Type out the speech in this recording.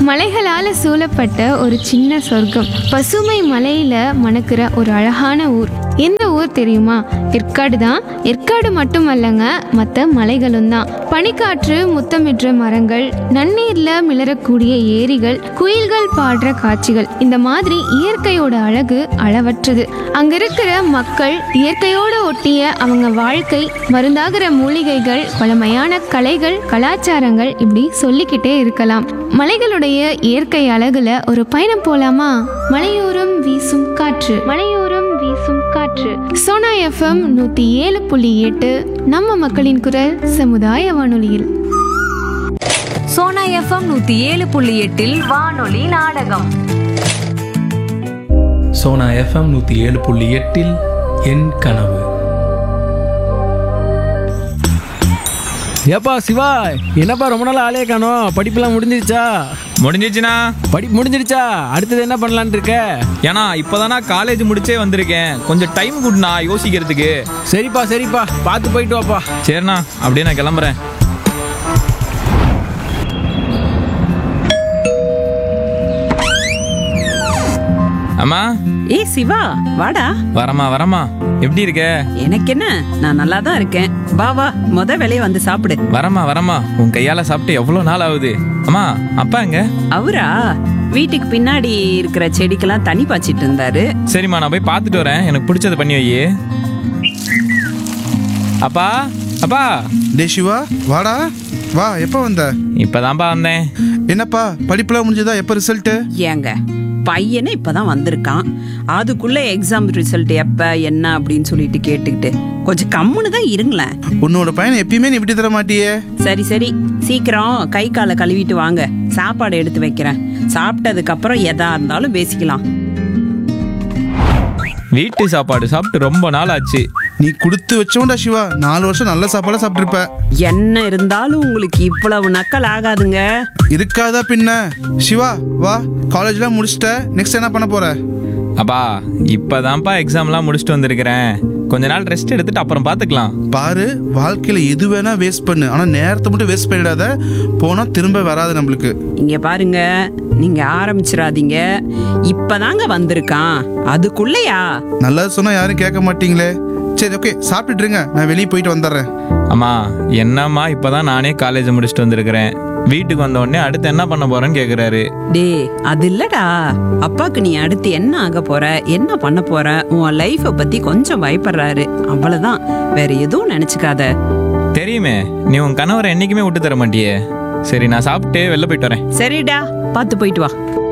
மலைகளால சூழப்பட்ட ஒரு சின்ன சொர்க்கம் பசுமை மலையில மணக்கிற ஒரு அழகான ஊர் எந்த ஊர் தெரியுமா ஏற்காடு தான் ஏற்காடு மட்டுமல்லங்க மற்ற மலைகளும் தான் பனிக்காற்று முத்தமிடுற மரங்கள் நன்னீர்ல மிளறக்கூடிய ஏரிகள் குயில்கள் பாடுற காட்சிகள் இந்த மாதிரி இயற்கையோட அழகு அளவற்றது அங்க இருக்கிற மக்கள் இயற்கையோட ஒட்டிய அவங்க வாழ்க்கை மருந்தாகிற மூலிகைகள் பழமையான கலைகள் கலாச்சாரங்கள் இப்படி சொல்லிக்கிட்டே இருக்கலாம் மலைகளுடைய இயற்கை அழகுல ஒரு பயணம் போலாமா மலையோரம் வீசும் காற்று மலையோரம் வீசும் காற்று சோனா எஃப்எம் நூத்தி ஏழு புள்ளி எட்டு நம்ம மக்களின் குரல் சமுதாய வானொலியில் சோனா எஃப்எம் நூத்தி ஏழு புள்ளி எட்டில் வானொலி நாடகம் சோனா எஃப்எம் நூற்றி ஏழு புள்ளி எட்டில் என் கனவு ஏப்பா சிவா என்னப்பா ரொம்ப நாள் ஆளே காணோம் படிப்பெல்லாம் முடிஞ்சிருச்சா முடிஞ்சிச்சுண்ணா படி முடிஞ்சிருச்சா அடுத்தது என்ன பண்ணலான்னு இருக்க ஏன்னா இப்போதானா காலேஜ் முடிச்சே வந்திருக்கேன் கொஞ்சம் டைம் கொடுண்ணா யோசிக்கிறதுக்கு சரிப்பா சரிப்பா பார்த்து போயிட்டு வாப்பா சரிண்ணா அப்படியே நான் கிளம்புறேன் அம்மா ஏய் சிவா வாடா வரமா வரமா எப்படி இருக்க எனக்கு என்ன நான் நல்லா தான் இருக்கேன் வா வா முத வேலையை வந்து சாப்பிடு வரமா வரமா உன் கையால சாப்பிட்டு எவ்வளோ நாள் ஆகுது அம்மா அப்பா எங்க அவரா வீட்டுக்கு பின்னாடி இருக்கிற செடிக்கெல்லாம் தண்ணி பாய்ச்சிட்டு இருந்தாரு சரிம்மா நான் போய் பார்த்துட்டு வரேன் எனக்கு பிடிச்சது பண்ணி வை அப்பா அப்பா டே சிவா வாடா வா எப்போ வந்த இப்பதான்ப்பா வந்தேன் என்னப்பா படிப்புலாம் முடிஞ்சதா எப்போ ரிசல்ட்டு ஏங்க பையனே இப்பதான் வந்திருக்கான் அதுக்குள்ள எக்ஸாம் ரிசல்ட் எப்ப என்ன அப்படின்னு சொல்லிட்டு கேட்டுக்கிட்டு கொஞ்சம் கம்முன்னு தான் இருங்களேன் உன்னோட பையனை எப்பயுமே நீ விட்டு தர மாட்டியே சரி சரி சீக்கிரம் கை காலை கழுவிட்டு வாங்க சாப்பாடு எடுத்து வைக்கிறேன் சாப்பிட்டதுக்கு அப்புறம் எதா இருந்தாலும் பேசிக்கலாம் வீட்டு சாப்பாடு சாப்பிட்டு ரொம்ப நாள் ஆச்சு நீ கொடுத்து வச்சோண்டா சிவா நாலு வருஷம் நல்ல சாப்பாடாக சாப்பிட்ருப்ப என்ன இருந்தாலும் உங்களுக்கு இவ்வளவு நக்கல் ஆகாதுங்க இருக்காதா பின்ன சிவா வா காலேஜ்லாம் முடிச்சிட்ட நெக்ஸ்ட் என்ன பண்ண போற அப்பா இப்பதான்ப்பா எக்ஸாம்லாம் முடிச்சுட்டு வந்திருக்கிறேன் கொஞ்ச நாள் ரெஸ்ட் எடுத்துட்டு அப்புறம் பார்த்துக்கலாம் பாரு வாழ்க்கையில எது வேணா வேஸ்ட் பண்ணு ஆனா நேரத்தை மட்டும் வேஸ்ட் பண்ணிடாத போனா திரும்ப வராது நம்மளுக்கு இங்க பாருங்க நீங்க ஆரம்பிச்சிடாதீங்க இப்பதாங்க வந்திருக்கான் அதுக்குள்ளயா நல்லது சொன்னா யாரும் கேட்க மாட்டீங்களே சரி ஓகே சாப்பிட்டுட்டு இருங்க நான் வெளியே போயிட்டு வந்துடுறேன் அம்மா என்னம்மா இப்பதான் நானே காலேஜ் முடிச்சுட்டு வந்திருக்கிறேன் வீட்டுக்கு வந்த உடனே அடுத்து என்ன பண்ண போறேன்னு கேக்குறாரு டே அது இல்லடா அப்பாக்கு நீ அடுத்து என்ன ஆக போற என்ன பண்ண போற உன் லைஃப பத்தி கொஞ்சம் பயப்படுறாரு அவ்வளவுதான் வேற எதுவும் நினைச்சுக்காத தெரியுமே நீ உன் கணவரை என்னைக்குமே விட்டு தர மாட்டியே சரி நான் சாப்பிட்டு வெளில போயிட்டு வரேன் சரிடா பார்த்து போயிட்டு வா